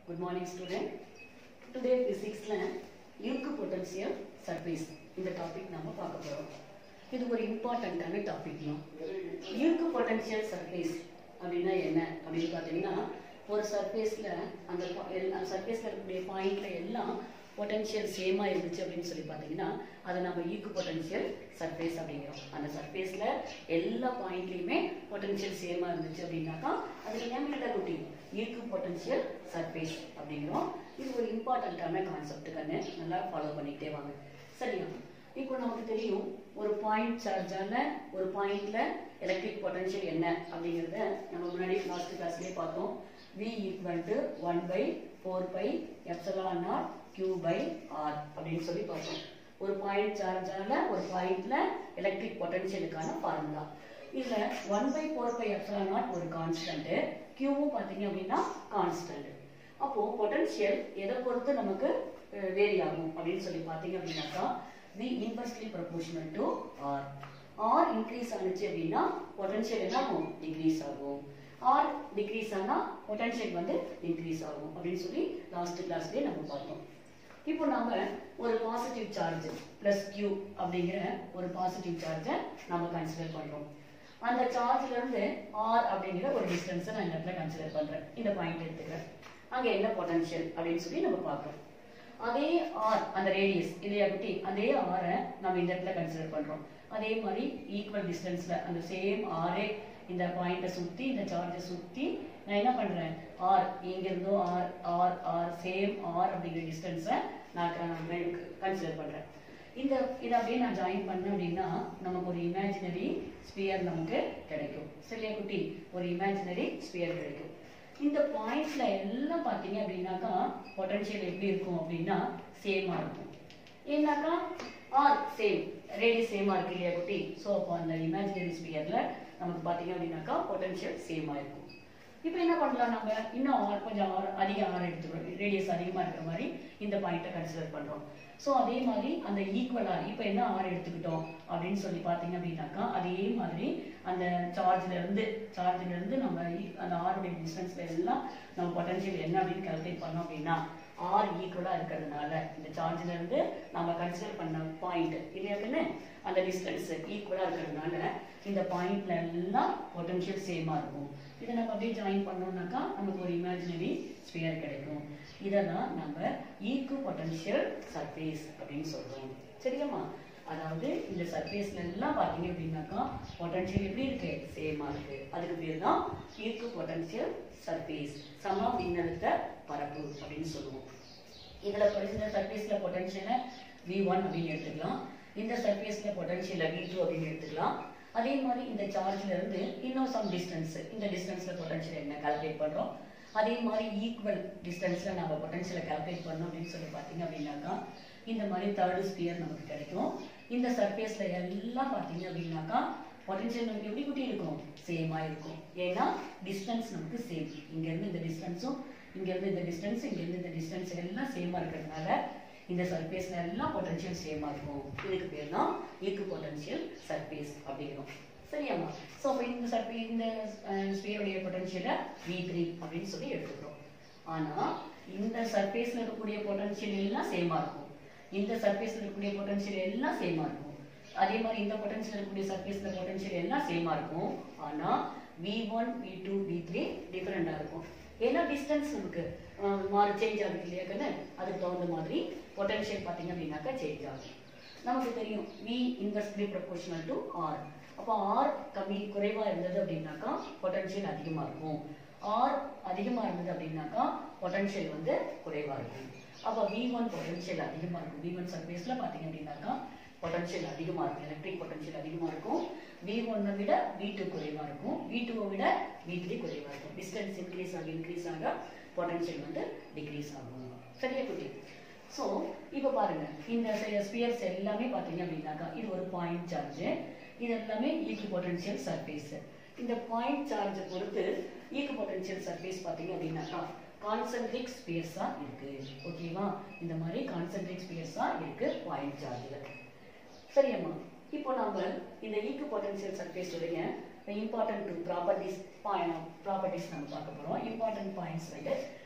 Good morning student. Today physicsல இருக்கு potential surface இந்த topic நாம பார்க்க போறோம் இது ஒரு இம்பார்ட்டன்டான டாபிக் தான் இருக்கு potential surface அப்படின்னா என்ன அப்படின்னு பார்த்தீங்கன்னா ஒரு சர்ஃபேஸ்ல அந்த po- எல்லா சர்ஃபேஸ்ல இருக்கக்கூடிய பாயிண்ட்ல எல்லாம் பொட்டன்ஷியல் சேமா இருந்துச்சு அப்படின்னு சொல்லி பார்த்தீங்கன்னா அதை நம்ம ஈக்கு பொட்டன்ஷியல் சர்ஃபேஸ் அப்படிங்கிறோம் அந்த சர்ஃபேஸ்ல எல்லா பாயிண்ட்லயுமே பொட்டன்ஷியல் சேமா இருந்துச்சு அப்படின்னாக்கா அதுக்கு நேம் என்ன குட்டி ஈக்கு பொட்டன்ஷியல் சர்ஃபேஸ் அப்படிங்கிறோம் இது ஒரு இம்பார்ட்டண்ட்டான கான்செப்ட் கண்ணு நல்லா ஃபாலோ பண்ணிக்கிட்டே வாங்க சரியா இப்போ நமக்கு தெரியும் ஒரு பாயிண்ட் சார்ஜால ஒரு பாயிண்ட்ல எலக்ட்ரிக் பொட்டன்ஷியல் என்ன அப்படிங்கறத நம்ம முன்னாடி லாஸ்ட் கிளாஸ்லயே பார்த்தோம் V equal to one by four pi epsilon naught Q by R அப்படின்னு சொல்லி பார்த்தோம் ஒரு பாயிண்ட் சார்ஜால ஒரு பாயிண்ட்ல எலக்ட்ரிக் பொட்டன்ஷியலுக்கான ஃபார்முலா இதுல one by four pi epsilon naught ஒரு கான்ஸ்டன்ட் கியூவும் பார்த்தீங்க அப்படின்னா கான்ஸ்டன்ட் அப்போ பொட்டன்ஷியல் எதை பொறுத்து நமக்கு வேரி ஆகும் அப்படின்னு சொல்லி பார்த்தீங்க அப்படின்னாக்கா V inversely proportional to R R increase ஆனுச்சு அப்படின்னா பொட்டன்ஷியல் என்ன ஆகும் டிக்ரீஸ் ஆகும் R டிக்ரீஸ் ஆனா பொட்டன்ஷியல் வந்து இன்க்ரீஸ் ஆகும் அப்படின்னு சொல்லி லாஸ்ட் கிளாஸ்லயே நம்ம பார்த்தோம் இப்போ நாம ஒரு பாசிட்டிவ் சார்ஜ் பிளஸ் Q அப்படிங்கிற ஒரு பாசிட்டிவ் சார்ஜை நம்ம கன்சிடர் பண்றோம் அந்த சார்ஜ்ல இருந்து R அப்படிங்கிற ஒரு டிஸ்டன்ஸை நான் இந்த இடத்துல கன்சிடர் பண்றேன் இந்த பாயிண்ட் எடுத்துக்கிறேன் அங்க என்ன பொட்டன்ஷியல் அப்படின்னு சொல்லி நம்ம பார்க்கறோம் அதே ஆர் அந்த ரேடியஸ் இல்லையா குட்டி அதே ஆரை நம்ம இந்த இடத்துல கன்சிடர் பண்றோம் அதே மாதிரி ஈக்குவல் டிஸ்டன்ஸ்ல அந்த சேம் ஆரே இந்த பாயிண்ட்டை சுத்தி இந்த சார்ஜை சுத்தி நான் என்ன பண்றேன் ஆர் இங்க இருந்தும் R R R same R அப்படிங்கிற டிஸ்டன்ஸை நான் கன்சிடர் பண்றேன் இந்த இதை அப்படியே நான் ஜாயின் பண்ணேன் அப்படின்னா நமக்கு ஒரு இமேஜினரி ஸ்பியர் நமக்கு கிடைக்கும் சரியா குட்டி ஒரு இமேஜினரி ஸ்பியர் கிடைக்கும் இந்த பாயிண்ட்ஸ்ல எல்லாம் பாத்தீங்க அப்படின்னாக்கா பொட்டன்ஷியல் எப்படி இருக்கும் அப்படின்னா சேமா இருக்கும் ஏன்னாக்கா ஆர் சேம் ரேடியஸ் சேமா இருக்கு இல்லையா குட்டி ஸோ அப்போ அந்த இமேஜினரி ஸ்பியர்ல நமக்கு பாத்தீங்க அப்படின்னாக்கா பொட்டன்ஷியல் சேமா இருக்கும் இப்போ என்ன பண்ணலாம் நம்ம இன்னும் ஆர் கொஞ்சம் ஆர் அதிக ஆர் எடுத்துக்கிறோம் ரேடியஸ் அதிகமா இருக்கிற மாதிரி இந்த பாயிண்ட்டை கன்சிடர் பண்றோம் ஸோ அதே மாதிரி அந்த ஈக்குவல் ஆர் இப்போ என்ன ஆர் எடுத்துக்கிட்டோம் அப்படின்னு சொல்லி பார்த்தீங்க அப்படின்னாக்கா அதே மாதிரி அந்த சார்ஜ்ல இருந்து சார்ஜ்ல இருந்து நம்ம e- அந்த ஆருடைய டிஸ்டன்ஸ்ல எல்லாம் நம்ம பொட்டன்ஷியல் என்ன அப்படின்னு கால்குலேட் பண்ணோம் அப்படின்னா ஆர் ஈக்குவலா இருக்கிறதுனால இந்த சார்ஜ்ல இருந்து நம்ம கன்சிடர் பண்ண பாயிண்ட் இல்லையாக்குன்னு அந்த டிஸ்டன்ஸ் ஈக்குவலா இருக்கிறதுனால இந்த பாயிண்ட்ல எல்லாம் பொட்டன்ஷியல் சேமா இருக்கும் இதை நம்ம அப்படியே ஜாயின் பண்ணோம்னாக்கா நமக்கு ஒரு இமேஜினரி ஸ்பியர் கிடைக்கும் இதை தான் நம்ம ஈக்கு பொட்டன்ஷியல் சர்ஃபேஸ் அப்படின்னு சொல்றோம் சரியாம்மா அதாவது இந்த சர்ஃபேஸ்ல எல்லாம் பாத்தீங்க அப்படின்னாக்கா பொட்டன்ஷியல் எப்படி இருக்கு சேமா இருக்கு அதுக்கு பேர் தான் ஈக்கு பொட்டன்ஷியல் சர்ஃபேஸ் சம மின்னழுத்த பரப்பு அப்படின்னு சொல்லுவோம் இதுல படிச்ச சர்ஃபேஸ்ல பொட்டன்ஷியலை வி ஒன் அப்படின்னு எடுத்துக்கலாம் இந்த சர்ஃபேஸ்ல பொட்டன்ஷியலை வி டூ அப்படின்னு எடுத்துக்கலாம் அதே மாதிரி இந்த சார்ஜ்ல இருந்து இன்னும் சம் டிஸ்டன்ஸ் இந்த டிஸ்டன்ஸ்ல பொட்டன்ஷியல் என்ன கால்குலேட் பண்றோம் அதே மாதிரி ஈக்குவல் டிஸ்டன்ஸ்ல நம்ம பொட்டன்ஷியலை கால்குலேட் பண்ணோம் அப்படின்னு சொல்லி பார்த்தீங்க அப்படின்னாக்கா இந்த மாதிரி தேர்டு ஸ்பியர் நமக்கு கிடைக்கும் இந்த சர்ஃபேஸ்ல எல்லாம் பார்த்தீங்க அப்படின்னாக்கா பொட்டன்ஷியல் நமக்கு எப்படி குட்டி இருக்கும் சேமா இருக்கும் ஏன்னா டிஸ்டன்ஸ் நமக்கு சேம் இங்க இருந்து இந்த டிஸ்டன்ஸும் இங்க இருந்து இந்த டிஸ்டன்ஸ் இங்க இருந்து இந்த டிஸ்டன்ஸ் எல்லாம் சேமா இருக்கிறதுனால இந்த சர்ஃபேஸ்ல எல்லாம் பொட்டன்ஷியல் சேமா இருக்கும் இதுக்கு பேர் தான் ஈக்கு பொட்டன்ஷியல் சர்ஃபேஸ் அப்படிங்கிறோம் சரியாம்மா ஸோ அப்போ இந்த சர்ஃபே இந்த ஸ்பியருடைய பொட்டன்ஷியலை வி த்ரீ அப்படின்னு சொல்லி எடுத்துக்கிறோம் ஆனா இந்த சர்ஃபேஸ்ல இருக்கக்கூடிய பொட்டன்ஷியல் எல்லாம் சேமா இருக்கும் இந்த சர்ஃபேஸ்ல இருக்கக்கூடிய பொட்டன்ஷியல் எல்லாம் சேமா இருக்கும் அதே மாதிரி இந்த பொட்டன்ஷியல் இருக்கக்கூடிய சர்ஃபேஸ்ல பொட்டன்ஷியல் எல்லாம் சேமா இருக்கும் ஆனா V one V two V three டிஃபரெண்டா இருக்கும் ஏன்னா டிஸ்டன்ஸ் நமக்கு அஹ், மாறு சேஞ்ச் ஆகுது இல்லையா கண்ணு அதுக்கு தகுந்த மாதிரி பொட்டன்ஷியல் பார்த்தீங்க அப்படின்னாக்கா சேஞ்ச் ஆகும் நமக்கு தெரியும் V inversely proportional to R அப்போ R கம்மி குறைவா இருந்தது அப்படின்னாக்கா பொட்டன்ஷியல் அதிகமா இருக்கும் R அதிகமா இருந்தது அப்படின்னாக்கா பொட்டன்ஷியல் வந்து குறைவா இருக்கும் அப்போ V1 பொட்டன்ஷியல் அதிகமா இருக்கும் V1 சர்ஃபேஸ்ல பாத்தீங்க அப்படின்னாக்கா பொட்டன்ஷியல் அதிகமா இருக்கும் எலக்ட்ரிக் பொட்டன்ஷியல் அதிகமா இருக்கும் V1 -அ விட V2 குறைவா இருக்கும் V2 -அ விட V3 குறைவா இருக்கும் டிஸ்டன்ஸ் இன்க்ரீஸ் ஆக இன்க்ரீஸ் ஆக பொட்டன்ஷியல் வந்து டிக்ரீஸ் ஆகும் சரியா குட்டி ஸோ இப்போ பாருங்க இந்த ஸ்பியர்ஸ் எல்லாமே பார்த்தீங்க அப்படின்னாக்கா இது ஒரு பாயிண்ட் சார்ஜ் இது எல்லாமே ஈக்கு பொட்டன்ஷியல் சர்ஃபேஸ் இந்த பாயிண்ட் சார்ஜை பொறுத்து ஈக்கு பொட்டன்ஷியல் சர்ஃபேஸ் பார்த்தீங்க அப்படின்னாக்கா கான்சென்ட்ரிக் ஸ்பியர்ஸா இருக்கு ஓகேவா இந்த மாதிரி கான்சென்ட்ரிக் ஸ்பியர்ஸா இருக்கு பாயிண்ட் சார்ஜ்ல சரியம்மா இப்போ நாம இந்த ஈக்கு பொட்டன்ஷியல் சர்ஃபேஸ் உடைய இம்பார்ட்டன்ட் டூ ப்ராப்பர்ட்டிஸ் ப்ராப்பர்ட்டிஸ் நம்ம பார்க்க போறோம் இம்பார்ட்டன்ட் பாயிண்ட்ஸ் வந்து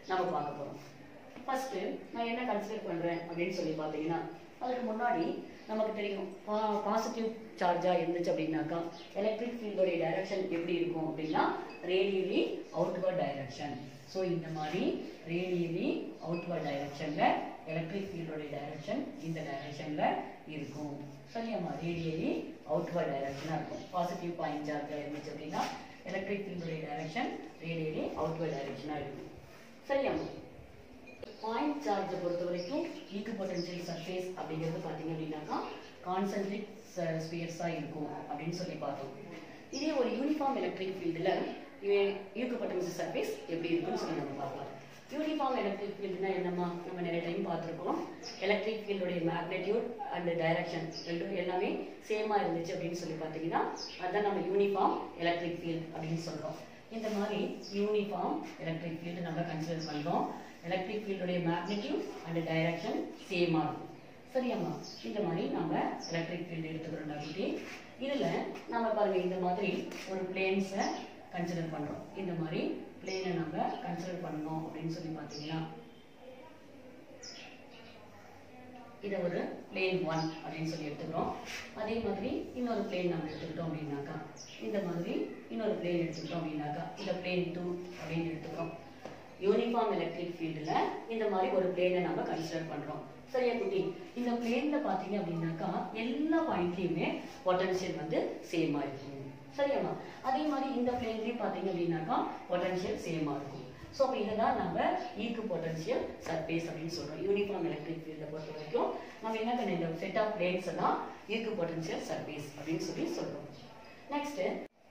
நம்ம பார்க்க போறோம் ஃபர்ஸ்ட் நான் என்ன கன்சிடர் பண்றேன் அப்படின்னு சொல்லி பார்த்தீங்கன்னா அதுக்கு முன்னாடி நமக்கு தெரியும் பாசிட்டிவ் சார்ஜா இருந்துச்சு அப்படின்னாக்கா எலக்ட்ரிக் ஃபீல்டோடைய டைரக்ஷன் எப்படி இருக்கும் அப்படின்னா ரேடியலி அவுட்வர்ட் டைரக்ஷன் ஸோ இந்த மாதிரி ரேடியலி அவுட்வர்ட் டைரக்ஷன்ல எலக்ட்ரிக் ஃபீல்டோடைய டைரக்ஷன் இந்த டைரக்ஷன்ல இருக்கும் சரியாம்மா ரேடியலி அவுட்வர்ட் டைரக்ஷனா இருக்கும் பாசிட்டிவ் பாயிண்ட் சார்ஜா இருந்துச்சு அப்படின்னா எலக்ட்ரிக் ஃபீல்டோடைய டைரக்ஷன் ரேடியலி அவுட்வர்ட் டைரக்ஷனா இருக்கும் சரியாம்மா பாயிண்ட் சார்ஜை பொறுத்த வரைக்கும் ஈக்கு பொட்டன்ஷியல் சர்ஃபேஸ் அப்படிங்கிறது பார்த்தீங்க அப்படின்னாக்கா கான்சென்ட்ரிக் ஸ்பியர்ஸாக இருக்கும் அப்படின்னு சொல்லி பார்த்தோம் இதே ஒரு யூனிஃபார்ம் எலக்ட்ரிக் ஃபீல்டில் ஈக்கு பொட்டன்ஷியல் சர்ஃபேஸ் எப்படி இருக்குன்னு சொல்லி நம்ம பார்க்கலாம் யூனிஃபார்ம் எலக்ட்ரிக் ஃபீல்டுனா என்னம்மா நம்ம நிறைய டைம் பார்த்துருக்கோம் எலக்ட்ரிக் ஃபீல்டுடைய மேக்னெட்யூட் அண்ட் டைரக்ஷன் ரெண்டும் எல்லாமே சேமா இருந்துச்சு அப்படின்னு சொல்லி பார்த்தீங்கன்னா அதான் நம்ம யூனிஃபார்ம் எலக்ட்ரிக் ஃபீல்ட் அப்படின்னு சொல்றோம் இந்த மாதிரி யூனிஃபார்ம் எலக்ட்ரிக் ஃபீல்டு நம்ம கன்சிடர் பண்றோம் எலக்ட்ரிக் ஃபீல்டுடைய மேக்னெட்யூட் அண்ட் டைரக்ஷன் சேமா இருக்கும் சரியாம்மா இந்த மாதிரி நம்ம எலக்ட்ரிக் ஃபீல்டு எடுத்துக்கிறோம் டபிள்யூடி இதுல நம்ம பாருங்க இந்த மாதிரி ஒரு பிளேன்ஸை கன்சிடர் பண்றோம் இந்த மாதிரி பிளேனை நம்ம கன்சிடர் பண்ணோம் அப்படின்னு சொல்லி பார்த்தீங்கன்னா இதை ஒரு பிளேன் ஒன் அப்படின்னு சொல்லி எடுத்துக்கிறோம் அதே மாதிரி இன்னொரு பிளேன் நம்ம எடுத்துக்கிட்டோம் அப்படின்னாக்கா இந்த மாதிரி இன்னொரு பிளேன் எடுத்துக்கிட்டோம் அப்படின்னாக்கா இதை பிளேன் டூ அப்படின்னு எடுத்துக்கிறோம் யூனிஃபார்ம் எலக்ட்ரிக் ஃபீல்டில் இந்த மாதிரி ஒரு பிளேனை நம்ம கன்சிடர் பண்ணுறோம் சரியா குட்டி இந்த பிளேன்ல பார்த்தீங்க அப்படின்னாக்கா எல்லா பாயிண்ட்லையுமே பொட்டன்ஷியல் வந்து சேமாக இருக்கும் சரியாம்மா அதே மாதிரி இந்த பிளேன்லையும் பார்த்தீங்க அப்படின்னாக்கா பொட்டன்ஷியல் சேமாக இருக்கும் ஸோ அப்போ இதை தான் நம்ம ஈக்கு பொட்டன்ஷியல் சர்ஃபேஸ் அப்படின்னு சொல்கிறோம் யூனிஃபார்ம் எலக்ட்ரிக் ஃபீல்டை பொறுத்த வரைக்கும் நம்ம என்ன பண்ண இந்த செட் ஆஃப் பிளேன்ஸ் எல்லாம் ஈக்கு பொட்டன்ஷியல் சர்ஃபேஸ் அப்படின்னு சொல்லி சொல்கிறோம் நெக்ஸ்ட்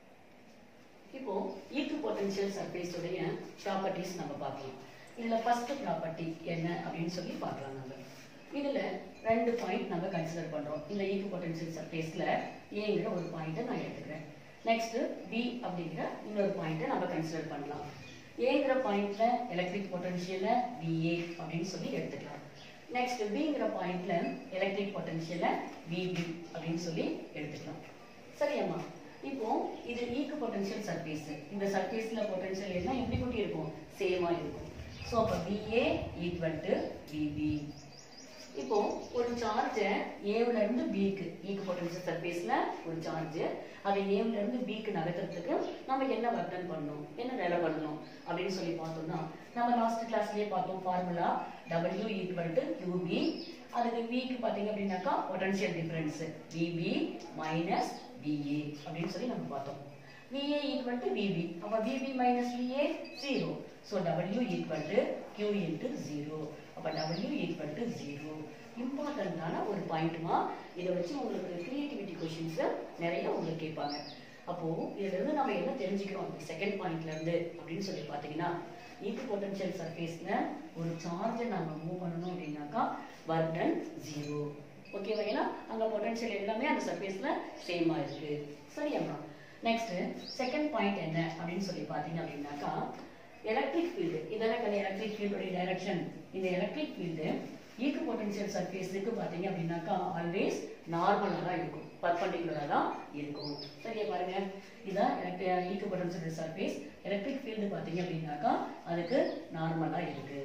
இப்போ ஈக்கு பொட்டன்ஷியல் சர்ஃபேஸ் உடைய ப்ராப்பர்ட்டிஸ் நம்ம பார்க்கலாம் இதுல ஃபர்ஸ்ட் ப்ராப்பர்ட்டி என்ன அப்படின்னு சொல்லி பார்க்கலாம் நம்ம இதுல ரெண்டு பாயிண்ட் நம்ம கன்சிடர் பண்றோம் இந்த ஈக்கு பொட்டன்ஷியல் சர்ஃபேஸ்ல ஏங்கிற ஒரு பாயிண்ட்டை நான் எடுத்துக்கிறேன் நெக்ஸ்ட் பி அப்படிங்கிற இன்னொரு பாயிண்ட்டை நம்ம கன்சிடர் பண்ணலாம் ஏங்கிற பாயிண்ட்ல எலக்ட்ரிக் பொட்டன்ஷியல VA அப்படின்னு சொல்லி எடுத்துக்கலாம் நெக்ஸ்ட் பிங்கிற பாயிண்ட்ல எலக்ட்ரிக் பொட்டன்ஷியல VB அப்படின்னு சொல்லி எடுத்துக்கலாம் சரியாம்மா இப்போ இது ஈக்கு பொட்டன்ஷியல் சர்ஃபேஸ் இந்த சர்ஃபேஸ்ல பொட்டன்ஷியல் எல்லாம் எப்படி கூட்டி இருக்கும் சேமா இருக்கும் ஸோ அப்போ VA ஈக்குவல் டு VB இப்போ ஒரு சார்ஜை ஏவுல இருந்து பிக்கு ஈக்கு பொட்டன்ஷியல் சர்ஃபேஸ்ல ஒரு சார்ஜ் அதை ஏவுல இருந்து பிக்கு நகர்த்துறதுக்கு நம்ம என்ன வர்டன் பண்ணணும் என்ன வேலை பண்ணணும் அப்படின்னு சொல்லி பார்த்தோம்னா நம்ம லாஸ்ட் கிளாஸ்லயே பார்த்தோம் formula W equal to QB அதுக்கு விக்கு பார்த்தீங்க அப்படின்னாக்கா potential difference VB minus VA அப்படின்னு சொல்லி நம்ம பார்த்தோம் VA ஈக்குவல் டு VB அப்ப VB minus VA zero so W equal to Q into zero அப்ப W ஈக்குவல் டு ஜீரோ இம்பார்ட்டண்ட்டான ஒரு பாயிண்ட்மா இதை வச்சு உங்களுக்கு கிரியேட்டிவிட்டி கொஷின்ஸ் நிறைய உங்களுக்கு கேட்பாங்க அப்போ இதுல இருந்து நம்ம என்ன தெரிஞ்சுக்கிறோம் இந்த செகண்ட் பாயிண்ட்ல இருந்து அப்படின்னு சொல்லி பார்த்தீங்கன்னா ஈக்கு பொட்டன்ஷியல் சர்ஃபேஸ்ல ஒரு சார்ஜை நம்ம மூவ் பண்ணணும் அப்படின்னாக்கா வர்டன் ஜீரோ ஓகேவா ஏன்னா அங்க பொட்டன்ஷியல் எல்லாமே அந்த சர்ஃபேஸ்ல சேமா இருக்கு சரியாம்மா நெக்ஸ்ட் செகண்ட் பாயிண்ட் என்ன அப்படின்னு சொல்லி பார்த்தீங்க அப்படின்னாக்கா எலக்ட்ரிக் ஃபீல்டு இதெல்லாம் கிடையாது எலக்ட்ரிக் ஃபீல்டுடைய டைரக்ஷன் இந்த எலக்ட்ரிக் ஃபீல்டு ஈக்கு பொட்டன்ஷியல் சர்ஃபேஸுக்கு பார்த்தீங்க அப்படின்னாக்கா ஆல்வேஸ் நார்மலாக தான் இருக்கும் பர்பண்டிகுலராக தான் இருக்கும் சரியா பாருங்க இதான் electric equipotential surface electric field பார்த்தீங்க அப்படின்னாக்கா அதுக்கு நார்மலாக இருக்கு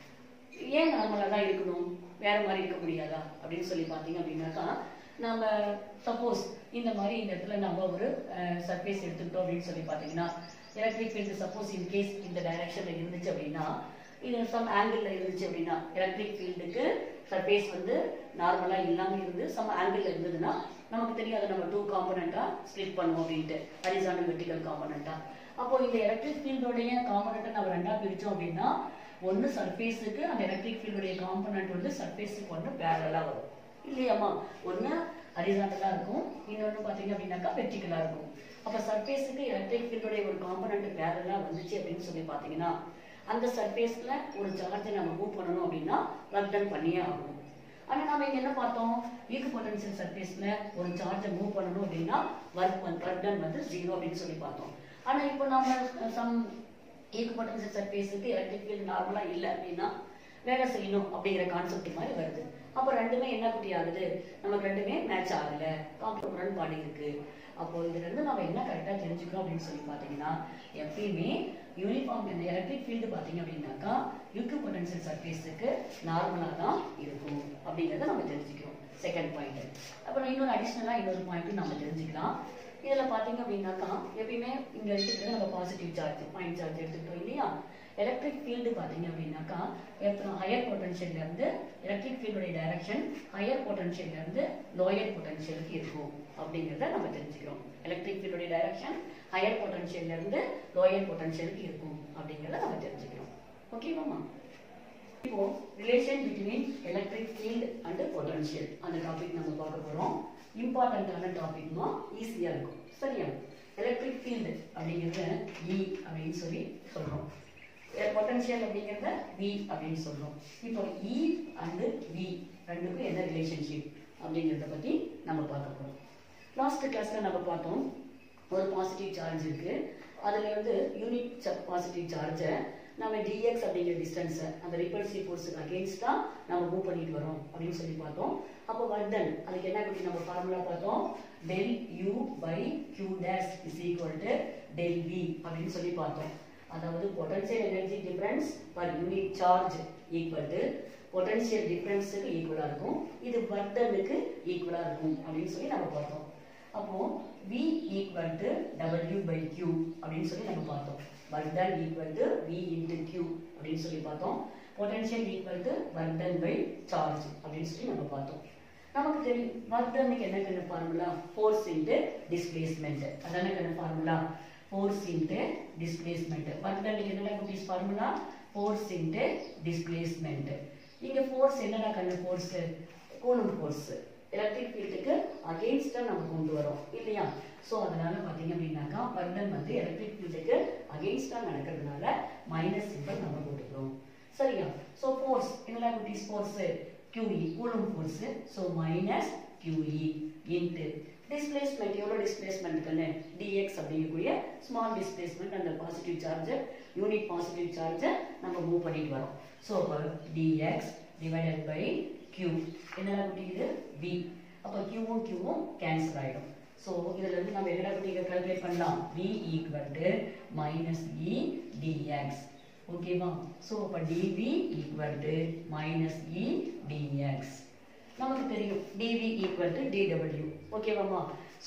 ஏன் நார்மலாக தான் இருக்கணும் வேற மாதிரி இருக்க முடியாதா அப்படின்னு சொல்லி பார்த்தீங்க அப்படின்னாக்கா நம்ம சப்போஸ் இந்த மாதிரி இந்த இடத்துல நம்ம ஒரு சர்ஃபேஸ் எடுத்துக்கிட்டோம் அப்படின்னு சொல்லி பார்த்தீங்கன்னா electric field suppose in case இந்த டைரக்ஷனில் இருந்துச்சு அப்படின்னா இது சம் ஆங்கிளில் இருந்துச்சு அப்படின்னா எலக்ட்ரிக் ஃபீல்டுக்கு சர்ஃபேஸ் வந்து நார்மலாக இல்லாமல் இருந்து சம் ஆங்கிளில் இருந்ததுன்னா நமக்கு தெரியும் அதை நம்ம டூ காம்பனண்ட்டாக ஸ்ப்ளிட் பண்ணுவோம் அப்படின்ட்டு ஹரிசாண்டல் வெர்டிகல் காம்பனண்ட்டாக அப்போ இந்த எலக்ட்ரிக் ஃபீல்டோடைய காம்பனண்ட்டை நம்ம ரெண்டாக பிரித்தோம் அப்படின்னா ஒன்று சர்ஃபேஸுக்கு அந்த எலக்ட்ரிக் ஃபீல்டுடைய காம்பனண்ட் வந்து சர்ஃபேஸுக்கு ஒன்று பேரலாக வரும் இல்லையாம்மா ஒன்று ஹரிசாண்டலாக இருக்கும் இன்னொன்று பார்த்தீங்க அப்படின்னாக்கா வெர்டிகலாக இருக்கும் அப்போ சர்ஃபேஸுக்கு எலக்ட்ரிக் ஃபீல்டுடைய ஒரு காம்பனண்ட் பேரலாக வந்துச்சு அப்படின்னு சொல்லி பார்த்தீங்கன்னா அந்த சர்ஃபேஸில் ஒரு சார்ஜை நம்ம மூவ் பண்ணணும் அப்படின்னா ஒர்க் டன் பண்ணியே ஆகணும் ஆனால் நம்ம இங்கே என்ன பார்த்தோம் வீக் பொட்டன்ஷியல் சர்ஃபேஸில் ஒரு சார்ஜை மூவ் பண்ணணும் அப்படின்னா ஒர்க் ஒர்க் டன் வந்து ஜீரோ அப்படின்னு சொல்லி பார்த்தோம் ஆனால் இப்போ நம்ம சம் ஈக்கு பொட்டன்ஷியல் சர்ஃபேஸுக்கு எலக்ட்ரிக் ஃபீல்டு நார்மலாக இல்லை அப்படின்னா வேலை செய்யணும் அப்படிங்கிற கான்செப்ட் மாதிரி வருது அப்போ ரெண்டுமே என்ன குட்டி ஆகுது நமக்கு ரெண்டுமே மேட்ச் ஆகல காம்போ முரண்பாடு இருக்கு அப்போ இதுல இருந்து நம்ம என்ன கரெக்டாக தெரிஞ்சுக்கிறோம் அப்படின்னு சொல்லி பார்த்தீங்கன்னா எப்பயுமே யூனிஃபார்ம் இந்த எலக்ட்ரிக் ஃபீல்டு பார்த்தீங்க அப்படின்னாக்கா யூக்கு பொட்டன்ஷியல் சர்ஃபேஸுக்கு நார்மலாக தான் இருக்கும் அப்படிங்கிறத நம்ம தெரிஞ்சுக்கிறோம் செகண்ட் பாயிண்ட் அப்புறம் இன்னொரு அடிஷ்னலாக இன்னொரு பாயிண்ட்டும் நம்ம தெரிஞ்சுக்கலாம் இதில் பார்த்தீங்க அப்படின்னாக்கா எப்பயுமே இங்கே இருக்கிறது நம்ம பாசிட்டிவ் சார்ஜ் பாயிண்ட் சார்ஜ் எடுத்துக்கிட்டோம் இல்லையா எலக்ட்ரிக் ஃபீல்டு பார்த்தீங்க அப்படின்னாக்கா அப்புறம் ஹையர் பொட்டன்ஷியல்லேருந்து எலக்ட்ரிக் ஃபீல்டுடைய டைரக்ஷன் ஹையர் பொட்டன்ஷியல்லேருந்து லோயர் பொட்டன்ஷியலுக்கு இருக்கும் அப்படிங்கிறத நம்ம தெரிஞ்சுக்கிறோம் எலக்ட்ரிக் ஃபீல்டுடைய டைரக்ஷன் ஹையர் பொட்டன்ஷியல்லேருந்து லோயர் பொட்டன்ஷியலுக்கு இருக்கும் அப்படிங்கிறத நம்ம தெரிஞ்சுக்கிறோம் ஓகேவாம்மா இப்போ relation between electric field and potential அந்த டாபிக் நம்ம பார்க்க போறோம் இம்பார்ட்டன்டான டாபிக்மா ஈஸியா இருக்கும் சரியா எலக்ட்ரிக் ஃபீல்டு அப்படிங்கிறத இ அப்படின்னு சொல்லி சொல்றோம் பொட்டன்ஷியல் அப்படிங்கிறத வி அப்படின்னு சொல்றோம் இப்போ இ அண்ட் வி ரெண்டுக்கும் என்ன ரிலேஷன்ஷிப் அப்படிங்கிறத பத்தி நம்ம பார்க்க போறோம் லாஸ்ட் கிளாஸ்ல நம்ம பார்த்தோம் ஒரு பாசிட்டிவ் சார்ஜ் இருக்கு அதுல வந்து யூனிட் பாசிட்டிவ் சார்ஜை நம்ம dx அப்படிங்கிற டிஸ்டன்ஸை அந்த ரிப்பல்சிவ் ஃபோர்ஸுக்கு அகேன்ஸ்டா நம்ம மூவ் பண்ணிட்டு வரோம் அப்படின்னு சொல்லி பார்த்தோம் அப்போ வர்டன் அதுக்கு என்ன குட்டி நம்ம ஃபார்முலா பார்த்தோம் del U by Q dash is equal to del V அப்படின்னு சொல்லி பார்த்தோம் அதாவது potential energy difference per unit charge equal to potential டிஃபரன்ஸுக்கு ஈக்குவலா இருக்கும் இது வர்டனுக்கு ஈக்குவலா இருக்கும் அப்படின்னு சொல்லி நம்ம பார்த்தோம் அப்போ V equal to W by Q அப்படின்னு சொல்லி நம்ம பார்த்தோம் work done equal to V into Q அப்படின்னு சொல்லி பார்த்தோம் potential equal to work done by charge அப்படின்னு சொல்லி நம்ம பார்த்தோம் நமக்கு தெரியும் ஒர்க் டன்னுக்கு என்ன கண்ணு ஃபார்முலா ஃபோர்ஸ் இன்டு டிஸ்பிளேஸ்மெண்ட் அதான கண்ணு formula force into displacement work டன்னுக்கு என்னடா குட்டீஸ் ஃபார்முலா ஃபோர்ஸ் இன்டு டிஸ்பிளேஸ்மெண்ட் இங்க ஃபோர்ஸ் என்னடா கண்ணு ஃபோர்ஸ் கூலும் ஃபோர்ஸ் எலக்ட்ரிக் ஃபீல்டுக்கு அகெயின்ஸ்டா நம்ம கொண்டு வரோம் இல்லையா சோ அதனால பாத்தீங்க அப்படின்னாக்கா வர்டன் வந்து எலக்ட்ரிக் ஃபீல்டுக்கு அகெயின்ஸ்டா நடக்கிறதுனால மைனஸ் சிம்பிள் நம்ம போட்டுக்கிறோம் சரியா சோ ஃபோர்ஸ் என்னடா குட்டீஸ் force QE Coulomb force so minus QE into displacement எவ்வளவு டிஸ்பிளேஸ்மெண்ட் கண்ணு dx அப்படிங்கக்கூடிய ஸ்மால் டிஸ்பிளேஸ்மெண்ட் அந்த positive charge unit positive charge நம்ம மூவ் பண்ணிட்டு வரோம் so dx divided by q என்னடா குட்டி இது v அப்போ qவும் qவும் கேன்சல் ஆயிடும் ஸோ இதுல இருந்து நம்ம என்னடா குட்டி கால்குலேட் பண்ணலாம் v equal to minus E dx ஓகேவா ஸோ அப்போ dv equal to minus E dx நமக்கு தெரியும் dv ஈக்குவல் டு dw ஓகேவாம்மா ஸோ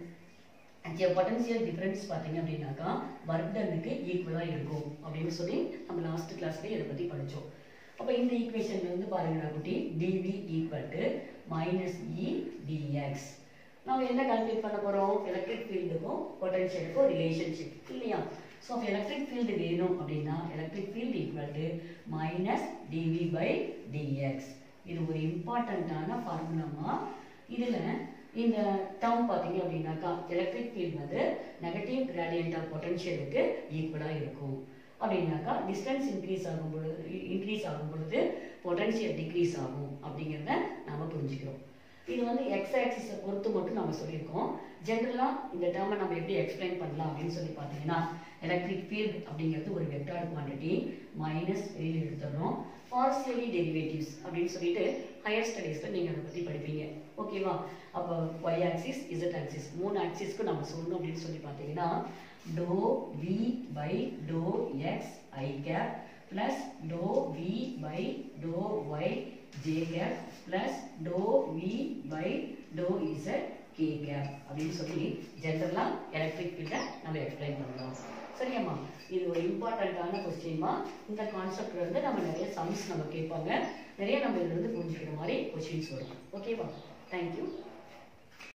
பொட்டன்சியல் டிஃபரன்ஸ் பார்த்தீங்க அப்படின்னாக்கா வர்டனுக்கு ஈக்குவலாக இருக்கும் அப்படின்னு சொல்லி நம்ம லாஸ்ட் கிளாஸ்லேயே இதை பற்றி படித்தோம் அப்போ இந்த ஈக்குவேஷன்ல இருந்து பாருங்கடா குட்டி dv equal to minus E dx நம்ம என்ன கால்குலேட் பண்ண போறோம் எலக்ட்ரிக் ஃபீல்டுக்கும் பொட்டன்ஷியலுக்கும் ரிலேஷன்ஷிப் இல்லையா ஸோ அப்போ எலக்ட்ரிக் ஃபீல்டு வேணும் அப்படின்னா electric field equal to minus DV by DX இது ஒரு இம்பார்ட்டண்ட்டான ஃபார்முலாமா இதில் இந்த டேர்ம் பார்த்தீங்க அப்படின்னாக்கா எலக்ட்ரிக் ஃபீல்ட் வந்து நெகட்டிவ் கிராடியன்ட் ஆஃப் பொட்டன்ஷியலுக்கு ஈக்குவலாக இருக்கும் அப்படின்னாக்கா டிஸ்டன்ஸ் இன்க்ரீஸ் ஆகும் பொழுது இன்க்ரீஸ் ஆகும் பொழுது பொட்டன்ஷியல் டிக்ரீஸ் ஆகும் அப்படிங்கிறத நாம புரிஞ்சுக்கிறோம் இது வந்து எக்ஸ் ஆக்சிஸை பொறுத்து மட்டும் நம்ம சொல்லியிருக்கோம் ஜென்ரலாக இந்த டேர்மை நம்ம எப்படி எக்ஸ்பிளைன் பண்ணலாம் அப்படின்னு சொல்லி பார்த்தீங்கன்னா எலக்ட்ரிக் ஃபீல்ட் அப்படிங்கிறது ஒரு வெக்டார் குவான்டிட்டி மைனஸ் வெளியில் எடுத்துடுறோம் பார்சியலி டெரிவேட்டிவ்ஸ் அப்படின்னு சொல்லிட்டு ஹையர் ஸ்டடீஸில் நீங்கள் அதை பற்றி படிப்பீங்க ஓகேவா அப்போ ஒய் ஆக்சிஸ் இசட் ஆக்சிஸ் மூணு ஆக்சிஸ்க்கு நம்ம சொல்லணும் அப்படின்னு சொல்லி பார்த்தீங்கன்னா del V by del X I cap plus del V by del Y J cap plus del V by del Z K cap அப்படின்னு சொல்லி ஜென்ரலாக எலக்ட்ரிக் ஃபீல்டை நம்ம எக்ஸ்பிளைன் பண்ணலாம் சரியாம்மா இது ஒரு இம்பார்ட்டண்ட்டான கொஸ்டின்மா இந்த கான்செப்ட்ல இருந்து நம்ம நிறைய சம்ஸ் நம்ம கேட்பாங்க நிறைய நம்ம இதுல இருந்து புரிஞ்சுக்கிற மாதிரி கொஸ்டின்ஸ் வரும் ஓகேவா தேங்க்யூ